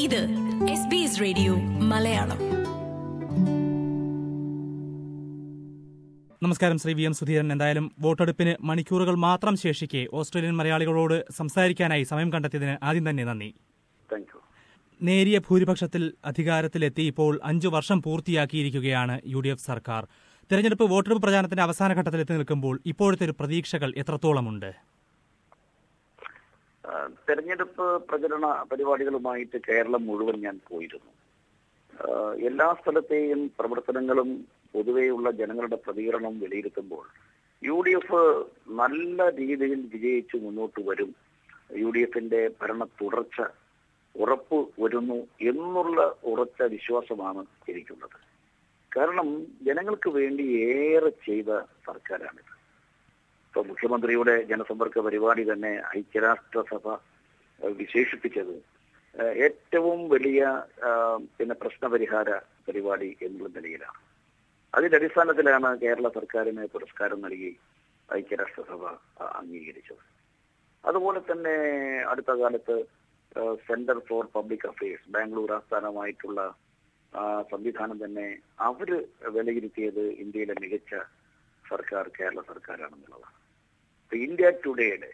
ഇത് S B S radio Malayalam നമസ്കാരം Shri V M Sudheeran എന്തായാലും വോട്ടെടുപ്പിന് മണിക്കൂറുകൾ മാത്രം ശേഷിക്കെ ഓസ്ട്രേലിയൻ മലയാളികളോട് സംസാരിക്കാനായി സമയം കണ്ടെത്തിയതിന് ആദ്യം തന്നെ നന്ദി താങ്ക് യു നേരിയ ഭൂരിപക്ഷത്തിൽ അധികാരത്തിലെത്തി ഇപ്പോൾ അഞ്ചു വർഷം പൂർത്തിയാക്കിയിരിക്കുകയാണ് യു ഡി എഫ് സർക്കാർ തെരഞ്ഞെടുപ്പ് വോട്ടെടുപ്പ് പ്രചാരണത്തിന്റെ അവസാന ഘട്ടത്തിലെത്തി നിൽക്കുമ്പോൾ ഇപ്പോഴത്തെ ഒരു പ്രതീക്ഷകൾ എത്രത്തോളമുണ്ട് ആ, തെരഞ്ഞെടുപ്പ് പ്രചരണ പരിപാടികളുമായിട്ട് കേരളം മുഴുവൻ ഞാൻ പോയിരുന്നു ആ, എല്ലാ സ്ഥലത്തെയും പ്രവർത്തനങ്ങളും പൊതുവെയുള്ള ജനങ്ങളുടെ പ്രതികരണം വിലയിരുത്തുമ്പോൾ യു ഡി എഫ് നല്ല രീതിയിൽ വിജയിച്ച് മുന്നോട്ട് വരും യു ഡി എഫിന്റെ ഭരണ തുടർച്ച ഉറപ്പ് വരുന്നു എന്നുള്ള ഉറച്ച വിശ്വാസമാണ് എനിക്കുള്ളത് കാരണം ജനങ്ങൾക്ക് വേണ്ടി ഏറെ ചെയ്ത സർക്കാരാണിത് ഇപ്പൊ മുഖ്യമന്ത്രിയുടെ ജനസമ്പർക്ക പരിപാടി തന്നെ ഐക്യരാഷ്ട്രസഭ ഏഹ്, വിശേഷിപ്പിച്ചത് ഏഹ്, ഏറ്റവും വലിയ ആഹ്, പിന്നെ പ്രശ്നപരിഹാര പരിപാടി എന്നുള്ള നിലയിലാണ് അതിന്റെ അടിസ്ഥാനത്തിലാണ് കേരള സർക്കാരിന് പുരസ്കാരം നൽകി ഐക്യരാഷ്ട്രസഭ ആ, അംഗീകരിച്ചത് അതുപോലെ തന്നെ അടുത്ത കാലത്ത് centre for public affairs Bangalore ആസ്ഥാനമായിട്ടുള്ള ആ, സംവിധാനം തന്നെ അവര് വിലയിരുത്തിയത് ഇന്ത്യയിലെ മികച്ച സർക്കാർ കേരള സർക്കാരാണെന്നുള്ളതാണ് ഇപ്പൊ ഇന്ത്യ ടുഡേയുടെ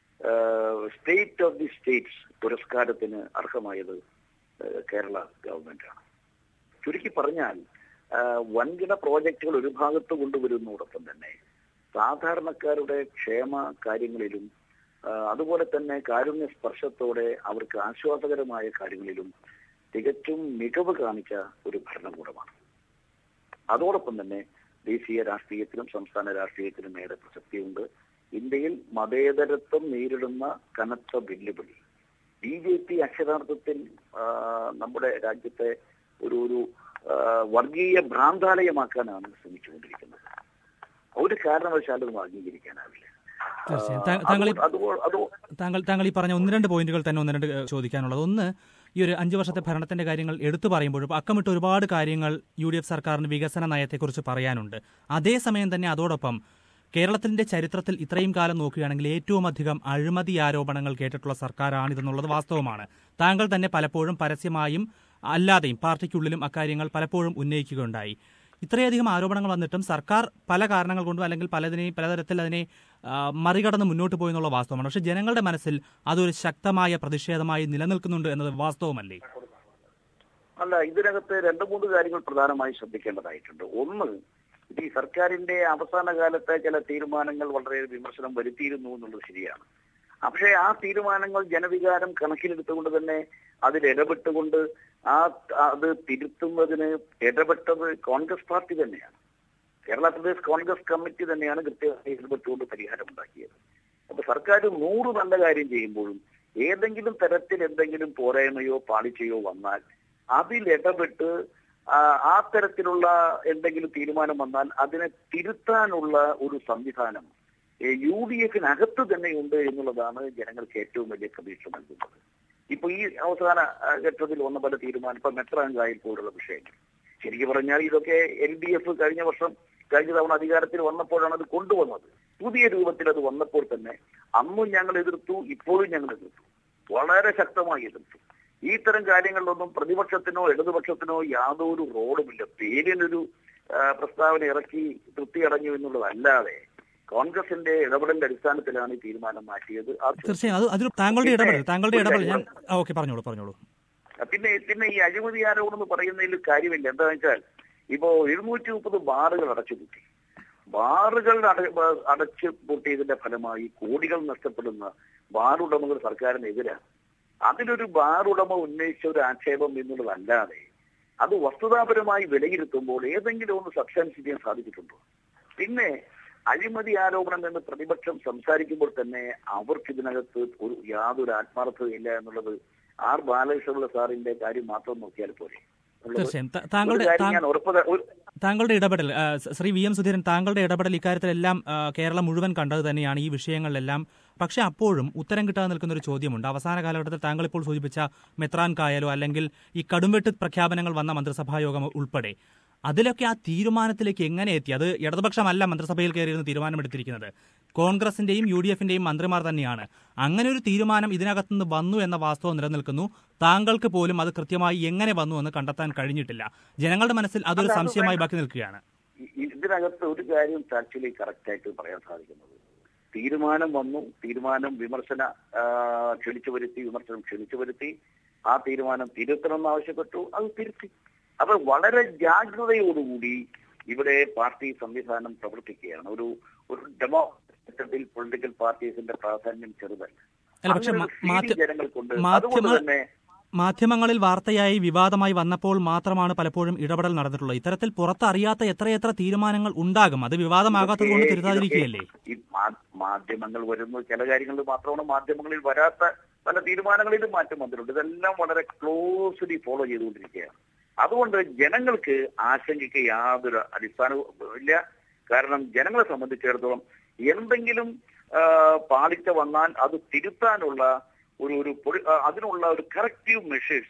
സ്റ്റേറ്റ് ഓഫ് ദി സ്റ്റേറ്റ്സ് പുരസ്കാരത്തിന് അർഹമായത് ആ, കേരള ഗവൺമെന്റാണ് ചുരുക്കി പറഞ്ഞാൽ ആ, വൻകിട പ്രോജക്റ്റുകൾ ഒരു ഭാഗത്ത് കൊണ്ടുവരുന്നതോടൊപ്പം തന്നെ സാധാരണക്കാരുടെ ക്ഷേമ കാര്യങ്ങളിലും ആ, അതുപോലെ തന്നെ കാരുണ്യ സ്പർശത്തോടെ അവർക്ക് ആശ്വാസകരമായ കാര്യങ്ങളിലും തികച്ചും മികവ് കാണിച്ച ഒരു ഭരണകൂടമാണ് അതോടൊപ്പം തന്നെ ദേശീയ രാഷ്ട്രീയത്തിലും സംസ്ഥാന രാഷ്ട്രീയത്തിലും ഏറെ പ്രസക്തിയുണ്ട് ഇന്ത്യയിൽ മതേതരത്വം നേരിടുന്ന കനത്ത വെല്ലുവിളി ബി ജെ പി അക്ഷരാർത്ഥത്തിൽ ആ, നമ്മുടെ രാജ്യത്തെ ഒരു ഒരു ആ, വർഗീയ ഭ്രാന്താലയമാക്കാനാണ് ശ്രമിച്ചുകൊണ്ടിരിക്കുന്നത് ഒരു കാരണവശാലും അത് അംഗീകരിക്കാനാവില്ല തീർച്ചയായും. താ- താങ്കൾ ഈ- അതുപോലെ അതോ താങ്കൾ താങ്കൾ ഈ പറഞ്ഞ ഒന്ന് രണ്ട് പോയിന്റുകൾ തന്നെ ഒന്ന് രണ്ട് ഏഹ്, ചോദിക്കാനുള്ളത് ഒന്ന് ഈ ഒരു അഞ്ചു വർഷത്തെ ഭരണത്തിന്റെ കാര്യങ്ങൾ എടുത്തു പറയുമ്പോഴും അക്കമിട്ട് ഒരുപാട് കാര്യങ്ങൾ യു ഡി എഫ് സർക്കാരിന് വികസന നയത്തെക്കുറിച്ച് പറയാനുണ്ട് അതേസമയം തന്നെ അതോടൊപ്പം കേരളത്തിന്റെ ചരിത്രത്തിൽ ഇത്രയും കാലം നോക്കുകയാണെങ്കിൽ ഏറ്റവും അധികം അഴിമതി ആരോപണങ്ങൾ കേട്ടിട്ടുള്ള സർക്കാരാണിതെന്നുള്ളത് വാസ്തവമാണ് താങ്കൾ തന്നെ പലപ്പോഴും പരസ്യമായും അല്ലാതെയും പാർട്ടിക്കുള്ളിലും അക്കാര്യങ്ങൾ പലപ്പോഴും ഉന്നയിക്കുകയുണ്ടായി ഇത്രയധികം ആരോപണങ്ങൾ വന്നിട്ടും സർക്കാർ പല കാരണങ്ങൾ കൊണ്ടും അല്ലെങ്കിൽ പലതിനെയും പലതരത്തിൽ അതിനെ ആ, മറികടന്ന് മുന്നോട്ട് പോയി എന്നുള്ള വാസ്തവമാണ് പക്ഷേ ജനങ്ങളുടെ മനസ്സിൽ അതൊരു ശക്തമായ പ്രതിഷേധമായി നിലനിൽക്കുന്നുണ്ട് എന്നത് വാസ്തവമല്ലേ അല്ല ഇതിനകത്ത് രണ്ട് മൂന്ന് കാര്യങ്ങൾ പ്രധാനമായി ശ്രദ്ധിക്കേണ്ടതായിട്ടുണ്ട് ഒന്ന് ഇത് ഈ സർക്കാരിന്റെ അവസാന കാലത്തെ ചില തീരുമാനങ്ങൾ വളരെ വിമർശനം വരുത്തിയിരുന്നു എന്നുള്ളത് ശരിയാണ് പക്ഷേ ആ തീരുമാനങ്ങൾ ജനവികാരം കണക്കിലെടുത്തുകൊണ്ട് തന്നെ അതിൽ ഇടപെട്ടുകൊണ്ട് ആ അത് തിരുത്തുന്നതിന് ഇടപെട്ടത് കോൺഗ്രസ് പാർട്ടി തന്നെയാണ് കേരള പ്രദേശ് കോൺഗ്രസ് കമ്മിറ്റി തന്നെയാണ് കൃത്യമായി ഇടപെട്ടുകൊണ്ട് പരിഹാരമുണ്ടാക്കിയത് അപ്പൊ സർക്കാർ നൂറ് നല്ല കാര്യം ചെയ്യുമ്പോഴും ഏതെങ്കിലും തരത്തിൽ എന്തെങ്കിലും പോരായ്മയോ പാളിച്ചയോ വന്നാൽ അതിൽ ഇടപെട്ട് ആ, ആ തരത്തിലുള്ള എന്തെങ്കിലും തീരുമാനം വന്നാൽ അതിനെ തിരുത്താനുള്ള ഒരു സംവിധാനം യു ഡി എഫിനകത്ത് തന്നെയുണ്ട് എന്നുള്ളതാണ് ജനങ്ങൾക്ക് ഏറ്റവും വലിയ പ്രതീക്ഷ നൽകുന്നത് ഇപ്പൊ ഈ അവസാന ആ, ഘട്ടത്തിൽ വന്ന പല തീരുമാനം ഇപ്പൊ മെത്രാങ്കായിൽ പോലുള്ള വിഷയങ്ങൾ ശരിക്കും പറഞ്ഞാൽ ഇതൊക്കെ എൽ ഡി എഫ് കഴിഞ്ഞ വർഷം കഴിഞ്ഞ തവണ അധികാരത്തിൽ വന്നപ്പോഴാണ് അത് കൊണ്ടുവന്നത് പുതിയ രൂപത്തിൽ അത് വന്നപ്പോൾ തന്നെ അന്നും ഞങ്ങൾ എതിർത്തു ഇപ്പോഴും ഞങ്ങൾ എതിർത്തു വളരെ ശക്തമായി എതിർത്തു ഈ തരം കാര്യങ്ങളിലൊന്നും പ്രതിപക്ഷത്തിനോ ഇടതുപക്ഷത്തിനോ യാതൊരു റോളുമില്ല പേരിനൊരു ആ, പ്രസ്താവന ഇറക്കി തൃപ്തിയടഞ്ഞു എന്നുള്ളതല്ലാതെ കോൺഗ്രസിന്റെ ഇടപെടലിന്റെ അടിസ്ഥാനത്തിലാണ് ഈ തീരുമാനം മാറ്റിയത് അത് തീർച്ചയായും അത് അതിൽ താങ്കളുടെ ഇടപെടൽ താങ്കളുടെ ഇടപെടൽ ഞാൻ ഓക്കെ പറഞ്ഞോളൂ പറഞ്ഞോളൂ പിന്നെ പിന്നെ ഈ അഴിമതി ആരോപണം എന്ന് പറയുന്നതിൽ കാര്യമില്ല എന്താണെന്ന് വെച്ചാൽ ഇപ്പോ എഴുന്നൂറ്റി മുപ്പത് ബാറുകൾ അടച്ചുപൂട്ടി ബാറുകൾ അട- ബ- അടച്ചു പൂട്ടിയതിന്റെ ഫലമായി കോടികൾ നഷ്ടപ്പെടുന്ന ബാർ ഉടമകൾ സർക്കാരിനെതിരാണ് അതിലൊരു ബാർ ഉടമ ഉന്നയിച്ച ഒരു ആക്ഷേപം എന്നുള്ളതല്ലാതെ അത് വസ്തുതാപരമായി വിലയിരുത്തുമ്പോൾ ഏതെങ്കിലും ഒന്ന് സബ്സ്റ്റാൻസ് ചെയ്യാൻ സാധിച്ചിട്ടുണ്ടോ പിന്നെ അഴിമതി ആരോപണം എന്ന് പ്രതിപക്ഷം സംസാരിക്കുമ്പോൾ തന്നെ അവർക്ക് ഇതിനകത്ത് ഒരു യാതൊരു ആത്മാർത്ഥതയില്ല എന്നുള്ളത് ആർ ബാലകൃഷ്ണപിള്ള സാറിന്റെ കാര്യം മാത്രം നോക്കിയാൽ പോരെ ഉള്ളത്. തീർച്ചയായും ത- ഒരു താങ്കളുടെ കാര്യം താങ്കൾ- ഞാൻ ഉറപ്പ് ത- ഒരു- താങ്കളുടെ ഇടപെടൽ ആ, സ- ശ്രീ വി എം സുധീരൻ താങ്കളുടെ ഇടപെടൽ ഇക്കാര്യത്തിലെല്ലാം ആ, കേരളം മുഴുവൻ കണ്ടത് തന്നെയാണ് ഈ വിഷയങ്ങളിലെല്ലാം പക്ഷെ അപ്പോഴും ഉത്തരം കിട്ടാതെ നിൽക്കുന്ന ഒരു ചോദ്യമുണ്ട് അവസാന കാലഘട്ടത്തിൽ താങ്കൾ ഇപ്പോൾ സൂചിപ്പിച്ച മെത്രാൻ കായലോ അല്ലെങ്കിൽ ഈ കടുംവെട്ട് പ്രഖ്യാപനങ്ങൾ വന്ന മന്ത്രിസഭാ യോഗം ഉൾപ്പെടെ അതിലൊക്കെ ആ തീരുമാനത്തിലേക്ക് എങ്ങനെ എത്തി അത് ഇടതുപക്ഷമല്ല മന്ത്രിസഭയിൽ കയറിയിരുന്ന് തീരുമാനമെടുത്തിരിക്കുന്നത് കോൺഗ്രസിന്റെയും യു ഡി എഫിന്റെയും മന്ത്രിമാർ തന്നെയാണ് അങ്ങനെ ഒരു തീരുമാനം ഇതിനകത്തുനിന്ന് വന്നു എന്ന വാസ്തവം നിലനിൽക്കുന്നു താങ്കൾക്ക് പോലും അത് കൃത്യമായി എങ്ങനെ വന്നു എന്ന് കണ്ടെത്താൻ കഴിഞ്ഞിട്ടില്ല ജനങ്ങളുടെ മനസ്സിൽ അതൊരു അല്ല, അത് സംശയമായി വേണ്ട. ബാക്കി നിൽക്കുകയാണ് ഇ- ഇതിനകത്ത് ഒരു കാര്യം ആക്ച്വലി കറക്റ്റ് ആയിട്ട് പറയാൻ സാധിക്കുന്നത് തീരുമാനം വന്നു തീരുമാനം വിമർശന ആ, ക്ഷണിച്ചു വരുത്തി വിമർശനം ക്ഷണിച്ചു വരുത്തി ആ തീരുമാനം തിരുത്തണമെന്ന് ആവശ്യപ്പെട്ടു അത് തിരുത്തി അപ്പൊ വളരെ ജാഗ്രതയോടുകൂടി ഇവിടെ പാർട്ടി സംവിധാനം പ്രവർത്തിക്കുകയാണ് ഒരു ഒരു ഡെമോക്രറ്റിൽ പൊളിറ്റിക്കൽ പാർട്ടീസിന്റെ പ്രാധാന്യം ചെറുതല്ല അല്ല പക്ഷെ അങ്ങനെ മാ- ഒരു മാധ്യ- സ്ഥിതി ജനങ്ങൾക്കുണ്ട് അതുകൊണ്ട് മാധ്യമ- തന്നെ മാധ്യമങ്ങളിൽ വാർത്തയായി വിവാദമായി വന്നപ്പോൾ മാത്രമാണ് പലപ്പോഴും ഇടപെടൽ നടന്നിട്ടുള്ളത് ഇത്തരത്തിൽ പുറത്തറിയാത്ത എത്രയെത്ര തീരുമാനങ്ങൾ ഉണ്ടാകും അത് വിവാദമാകാത്തത് കൊണ്ട് ഇതൊക്കെ- തിരുത്താതിരിക്കുകയല്ലേ ഈ മാ- മാധ്യമങ്ങൾ വരുന്നു ചില കാര്യങ്ങളിൽ മാത്രമാണ് മാധ്യമങ്ങളിൽ വരാത്ത പല തീരുമാനങ്ങളിലും മാറ്റം വന്നിട്ടുണ്ട് ഇതെല്ലാം വളരെ ക്ലോസ്ലി ഫോളോ ചെയ്തുകൊണ്ടിരിക്കുകയാണ് അതുകൊണ്ട് ജനങ്ങൾക്ക് ആശങ്കയ്ക്ക് യാതൊരു അടിസ്ഥാനവും ഇല്ല കാരണം ജനങ്ങളെ സംബന്ധിച്ചിടത്തോളം എന്തെങ്കിലും ആ, പാളിച്ച വന്നാൽ അത് തിരുത്താനുള്ള ഒരു ഒരു പൊളി- ആ, അതിനുള്ള ഒരു കറക്റ്റീവ് മെഷേഴ്സ്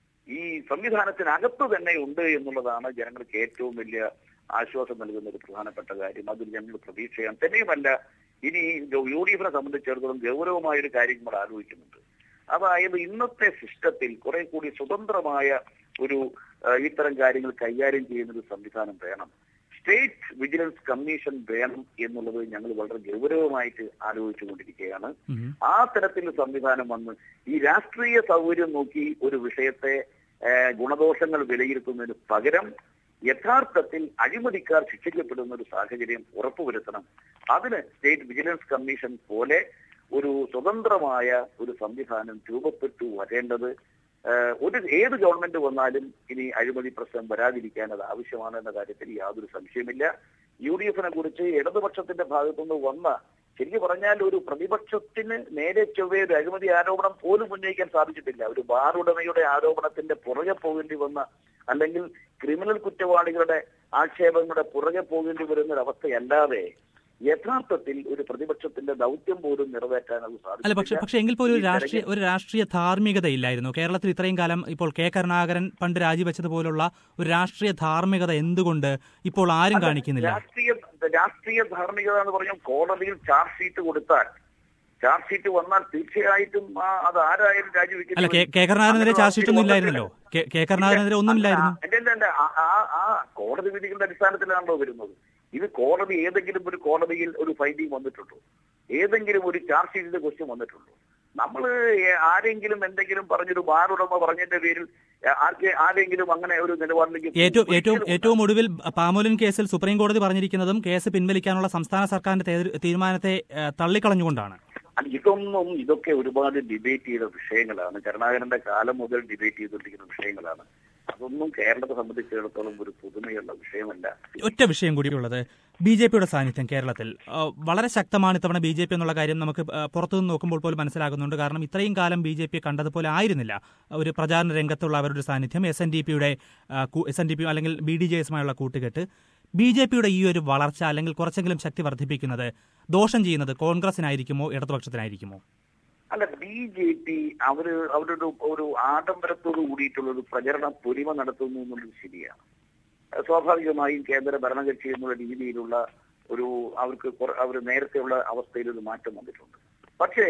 ഈ സംവിധാനത്തിനകത്ത് തന്നെ ഉണ്ട് എന്നുള്ളതാണ് ജനങ്ങൾക്ക് ഏറ്റവും വലിയ ആശ്വാസം നൽകുന്ന ഒരു പ്രധാനപ്പെട്ട കാര്യം അതിൽ ഞങ്ങൾ പ്രതീക്ഷയാണ് തന്നെയുമല്ല ഇനി യു ഡി എഫിനെ സംബന്ധിച്ചിടത്തോളം ഗൗരവമായ ഒരു കാര്യം നമ്മൾ ആലോചിക്കുന്നുണ്ട് അതായത് ഇന്നത്തെ സിസ്റ്റത്തിൽ കുറെ കൂടി സ്വതന്ത്രമായ ഒരു ആ, ഇത്തരം കാര്യങ്ങൾ കൈകാര്യം ചെയ്യുന്ന ഒരു സംവിധാനം വേണം സ്റ്റേറ്റ് വിജിലൻസ് കമ്മീഷൻ വേണം എന്നുള്ളത് ഞങ്ങൾ വളരെ ഗൗരവമായിട്ട് ആലോചിച്ചുകൊണ്ടിരിക്കുകയാണ് ഉം. ആ തരത്തിൽ സംവിധാനം വന്ന് ഈ രാഷ്ട്രീയ സൗകര്യം നോക്കി ഒരു വിഷയത്തെ ആ, ഗുണദോഷങ്ങൾ വിലയിരുത്തുന്നതിന് പകരം യഥാർത്ഥത്തിൽ അഴിമതിക്കാർ ശിക്ഷിക്കപ്പെടുന്ന ഒരു സാഹചര്യം ഉറപ്പുവരുത്തണം അതിന് സ്റ്റേറ്റ് വിജിലൻസ് കമ്മീഷൻ പോലെ ഒരു സ്വതന്ത്രമായ ഒരു സംവിധാനം രൂപപ്പെട്ടു വരേണ്ടത് ആ, ഒരു ഏത് ഗവൺമെന്റ് വന്നാലും ഇനി അഴിമതി പ്രശ്നം വരാതിരിക്കാൻ അത് ആവശ്യമാണ് എന്ന കാര്യത്തിൽ യാതൊരു സംശയമില്ല യു ഡി എഫിനെ കുറിച്ച് ഇടതുപക്ഷത്തിന്റെ ഭാഗത്തുനിന്ന് വന്ന ശരിക്കും പറഞ്ഞാൽ ഒരു പ്രതിപക്ഷത്തിന് നേരെ ചൊവ്വേ ഒരു അഴിമതി ആരോപണം പോലും ഉന്നയിക്കാൻ സാധിച്ചിട്ടില്ല ഒരു ബാർ ഉടമയുടെ ആരോപണത്തിന്റെ പുറകെ പോകേണ്ടി വന്ന അല്ലെങ്കിൽ ക്രിമിനൽ കുറ്റവാളികളുടെ ആക്ഷേപങ്ങളുടെ പുറകെ പോകേണ്ടി വരുന്ന ഒരു അവസ്ഥയല്ലാതെ യഥാർത്ഥത്തിൽ ഒരു പ്രതിപക്ഷത്തിന്റെ ദൗത്യം പോലും നിറവേറ്റാൻ അത് അല്ല പക്ഷെ സാധിക്കില്ല പക്ഷെ എങ്കിൽ പോലും ഒരു ഈ രാഷ്ട്രീയ തെരഞ്ഞെടുപ്പ് ഒരു രാഷ്ട്രീയ ധാർമ്മികത ഇല്ലായിരുന്നു കേരളത്തിൽ ഇത്രയും കാലം ഇപ്പോൾ കെ കരുണാകരൻ പണ്ട് രാജിവെച്ചതുപോലുള്ള ഒരു രാഷ്ട്രീയ ധാർമ്മികത എന്തുകൊണ്ട് ഇപ്പോൾ ആരും അല്ല, കാണിക്കുന്നില്ല രാഷ്ട്രീയ രാഷ്ട്രീയ ധാർമ്മികത എന്ന് പറഞ്ഞാൽ കോടതിയിൽ ചാർജ് ഷീറ്റ് കൊടുത്താൽ ചാർജ് ഷീറ്റ് വന്നാൽ തീർച്ചയായിട്ടും ആ അത് ആരായാലും രാജിവെക്കില്ല അല്ല കെ കെ കരുണാകരനെതിരെ ചാർജ് ഷീറ്റ് ഒന്നും ഇല്ലായിരുന്നല്ലോ കെ കെ കരുണാകരനെതിരെ ഒന്നുമില്ലായിരുന്നു അല്ല, അല്ല, അല്ല, ആ- ആ- ആ കോടതി വിധികളുടെ അടിസ്ഥാനത്തിലാണല്ലോ വരുന്നത് ഇത് കോടതി ഏതെങ്കിലും ഒരു കോടതിയിൽ ഒരു ഫൈൻഡിങ് വന്നിട്ടുണ്ടോ ഏതെങ്കിലും ഒരു ചാർജ് ഷീറ്റിന്റെ ക്വസ്റ്റ്യൻ വന്നിട്ടുണ്ടോ നമ്മൾ ആരെങ്കിലും എന്തെങ്കിലും പറഞ്ഞൊരു ബാറുടമ പറഞ്ഞതിന്റെ പേരിൽ ആർക്ക് ആരെങ്കിലും അങ്ങനെ ഒരു നിലപാടിലേക്ക് ഏറ്റവും ഏറ്റവും ഒരിക്കലും ഏറ്റവും ഒടുവിൽ പാമോലിൻ കേസിൽ സുപ്രീം കോടതി പറഞ്ഞിരിക്കുന്നതും കേസ് പിൻവലിക്കാനുള്ള സംസ്ഥാന സർക്കാരിന്റെ തേ- തീരുമാനത്തെ ഏഹ്, തള്ളിക്കളഞ്ഞുകൊണ്ടാണ് അല്ല, ഇതൊന്നും ഇതൊക്കെ ഒരുപാട് ഡിബേറ്റ് ചെയ്ത വിഷയങ്ങളാണ് കരുണാകരന്റെ കാലം മുതൽ ഡിബേറ്റ് ചെയ്തുകൊണ്ടിരിക്കുന്ന വിഷയങ്ങളാണ് അതൊന്നും കേരളത്തെ സംബന്ധിച്ചിടത്തോളം ഒരു പുതുമയുള്ള വിഷയമല്ല ഒറ്റ വിഷയം കൂടിയുള്ളത് ബി ജെ പിയുടെ സാന്നിധ്യം കേരളത്തിൽ ആ, വളരെ ശക്തമാണ് ഇത്തവണ ബി ജെ പി എന്നുള്ള കാര്യം നമുക്ക് ആ, പുറത്തുനിന്ന് നോക്കുമ്പോൾ പോലും മനസ്സിലാകുന്നുണ്ട് കാരണം ഇത്രയും കാലം ബി ജെ പി കണ്ടതുപോലെ ആയിരുന്നില്ല ഒരു പ്രചാരണ രംഗത്തുള്ള അവരുടെ സാന്നിധ്യം എസ് എൻ ഡി പിയുടെ എസ് എൻ ഡി പി അല്ലെങ്കിൽ ബി ഡി ജെ എസുമായുള്ള കൂട്ടുകെട്ട് ബി ജെ പിയുടെ ഈ ഒരു വളർച്ച അല്ലെങ്കിൽ കുറച്ചെങ്കിലും ശക്തി വർദ്ധിപ്പിക്കുന്നത് ദോഷം ചെയ്യുന്നത് കോൺഗ്രസിനായിരിക്കുമോ ഇടതുപക്ഷത്തിനായിരിക്കുമോ അല്ല ബി ജെ പി അവര് അവരുടെ ഒരു ആഡംബരത്തോട് കൂടിയിട്ടുള്ള ഒരു പ്രചരണ പൊലിമ നടത്തുന്നു എന്നുള്ളത് ശരിയാണ് അത് സ്വാഭാവികമായും കേന്ദ്ര ഭരണകക്ഷി എന്നുള്ള രീതിയിലുള്ള ഒരു അവർക്ക് കുറെ- അവർ നേരത്തെയുള്ള അവസ്ഥയിൽ ഒരു മാറ്റം വന്നിട്ടുണ്ട് പക്ഷേ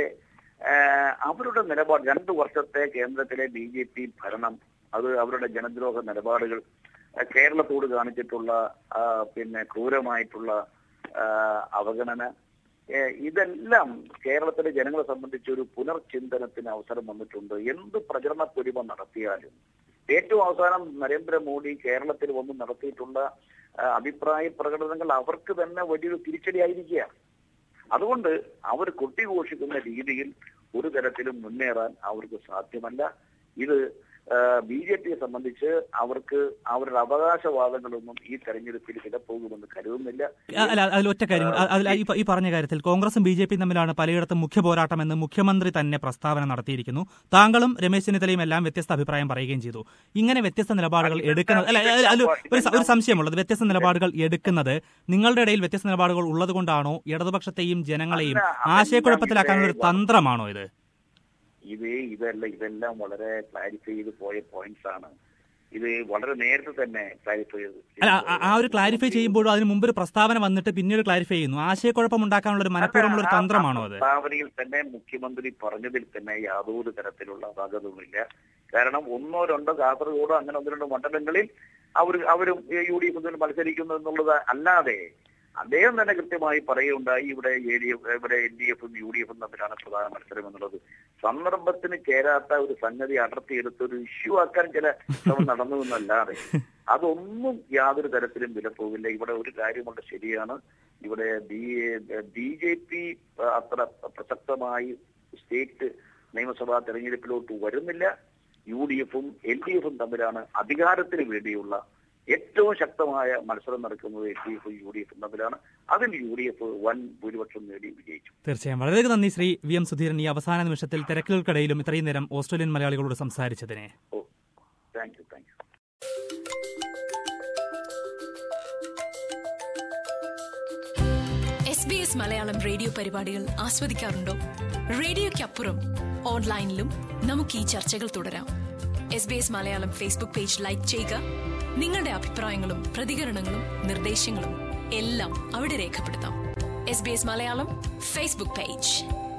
ആഹ്, അവരുടെ നിലപാട് രണ്ടു വർഷത്തെ കേന്ദ്രത്തിലെ ബി ജെ പി ഭരണം അത് അവരുടെ ജനദ്രോഹ നിലപാടുകൾ ആഹ്, കേരളത്തോട് കാണിച്ചിട്ടുള്ള ആഹ്, പിന്നെ ക്രൂരമായിട്ടുള്ള ആഹ്, അവഗണന ഏഹ് ഇതെല്ലാം കേരളത്തിലെ ജനങ്ങളെ സംബന്ധിച്ച് ഒരു പുനർചിന്തനത്തിന് അവസരം വന്നിട്ടുണ്ട് എന്ത് പ്രചരണ പൊലിമ നടത്തിയാലും ഏറ്റവും അവസാനം നരേന്ദ്രമോദി കേരളത്തിൽ വന്ന് നടത്തിയിട്ടുള്ള ആ, അഭിപ്രായ പ്രകടനങ്ങൾ അവർക്ക് തന്നെ വലിയൊരു തിരിച്ചടിയായിരിക്കുകയാണ് അതുകൊണ്ട് അവർ കൊട്ടിഘോഷിക്കുന്ന രീതിയിൽ ഒരു തരത്തിലും മുന്നേറാൻ അവർക്ക് സാധ്യമല്ല ഇത് ബി ജെ പിയെ സംബന്ധിച്ച് അവർക്ക് അവരുടെ അവകാശവാദങ്ങളൊന്നും ഈ തെരഞ്ഞെടുപ്പിൽ വിലപ്പോകുമെന്ന് കരുതുന്നില്ല അ- അല്ല അതിൽ ഒറ്റ കാര്യം കൂടി. അ- അതിൽ ഈ പ- ഈ പറഞ്ഞ കാര്യത്തിൽ കോൺഗ്രസും ബി ജെ പിയും തമ്മിലാണ് പലയിടത്തും മുഖ്യ പോരാട്ടമെന്ന് മുഖ്യമന്ത്രി തന്നെ പ്രസ്താവന നടത്തിയിരിക്കുന്നു താങ്കളും രമേശ് ചെന്നിത്തലയും എല്ലാം വ്യത്യസ്ത അഭിപ്രായം പറയുകയും ചെയ്തു ഇങ്ങനെ വ്യത്യസ്ത നിലപാടുകൾ എടുക്കുന്നത് അല്ല അല്ല, അല്ല, ഒരു സ- ഒരു സംശയമുള്ളത് വ്യത്യസ്ത നിലപാടുകൾ എടുക്കുന്നത് നിങ്ങളുടെ ഇടയിൽ വ്യത്യസ്ത നിലപാടുകൾ ഉള്ളതുകൊണ്ടാണോ ഇടതുപക്ഷത്തെയും ജനങ്ങളെയും അല്ല, അതെല്ലാം ആശയക്കുഴപ്പത്തിലാക്കാനുള്ള ഒരു ഇവിടെ തന്ത്രമാണോ ഇത് ഇത് ഇതല്ല ഇതെല്ലാം വളരെ ക്ലാരിഫൈ ചെയ്ത് പോയ പോയിന്റ്സ് ആണ് ഇത് വളരെ നേരത്തെ തന്നെ ക്ലാരിഫൈ ചെയ്ത് അല്ല ആ- ആ ഒരു ക്ലാരിഫൈ ചെയ്യുമ്പോഴും അതിന് മുമ്പ് ഒരു പ്രസ്താവന വന്നിട്ട് പിന്നീട് ക്ലാരിഫൈ ചെയ്യുന്നു ആശയക്കുഴപ്പം ഉണ്ടാക്കാനുള്ള ഒരു മനഃപൂർവ്വമുള്ള ഒരു തന്ത്രമാണോ അത് പ്രസ്താവനയിൽ തന്നെ മുഖ്യമന്ത്രി പറഞ്ഞതിൽ തന്നെ യാതൊരു തരത്തിലുള്ള അപാകതവുമില്ല കാരണം ഒന്നോ രണ്ടോ കാസർഗോഡോ അങ്ങനെ ഒന്ന് രണ്ട് മണ്ഡലങ്ങളിൽ അവർ അവരും യു ഡി എഫ് മത്സരിക്കുന്നു എന്നുള്ളത് അല്ലാതെ അദ്ദേഹം തന്നെ കൃത്യമായി പറയുകയുണ്ടായി ഇവിടെ എ ഡി എഫ് ഇവിടെ എൻ ഡി എഫും യു ഡി എഫും തമ്മിലാണ് പ്രധാന മത്സരം എന്നുള്ളത് സന്ദർഭത്തിന് ചേരാത്ത ഒരു സംഗതി അടർത്തിയെടുത്ത് ഒരു ഇഷ്യൂ ആക്കാൻ ചില ശ്രമം നടന്നു എന്നല്ലാതെ അതൊന്നും യാതൊരു തരത്തിലും വിലപ്പോവില്ല ഇവിടെ ഒരു കാര്യമുണ്ട് ശരിയാണ് ഇവിടെ ബി ബി ജെ പി അത്ര പ്രസക്തമായി സ്റ്റേറ്റ് നിയമസഭാ തെരഞ്ഞെടുപ്പിലോട്ട് വരുന്നില്ല യു ഡി എഫും എൽ ഡി എഫും തമ്മിലാണ് അധികാരത്തിന് വേണ്ടിയുള്ള ഏറ്റവും ശക്തമായ മത്സരം നടക്കുന്നത് എൽ ഡി എഫും യു ഡി എഫും തമ്മിലാണ് അതിൽ യു ഡി എഫ് വൻ ഭൂരിപക്ഷം നേടി വിജയിച്ചു തീർച്ചയായും വളരെ നന്ദി ശ്രീ വി എം സുധീരൻ ഈ അവസാന നിമിഷത്തിൽ തിരക്കുകൾക്കിടയിലും ഇത്രയും നേരം ഓസ്ട്രേലിയൻ മലയാളികളോട് സംസാരിച്ചതിനെ oh thank you thank you S B S Malayalam radio പരിപാടികൾ ആസ്വദിക്കാറുണ്ടോ റേഡിയോയ്ക്കപ്പുറം ഓൺലൈനിലും നമുക്ക് ഈ ചർച്ചകൾ തുടരാം S B S Malayalam Facebook page like ചെയ്യുക നിങ്ങളുടെ അഭിപ്രായങ്ങളും പ്രതികരണങ്ങളും നിർദ്ദേശങ്ങളും എല്ലാം അവിടെ രേഖപ്പെടുത്താം S B S Malayalam Facebook page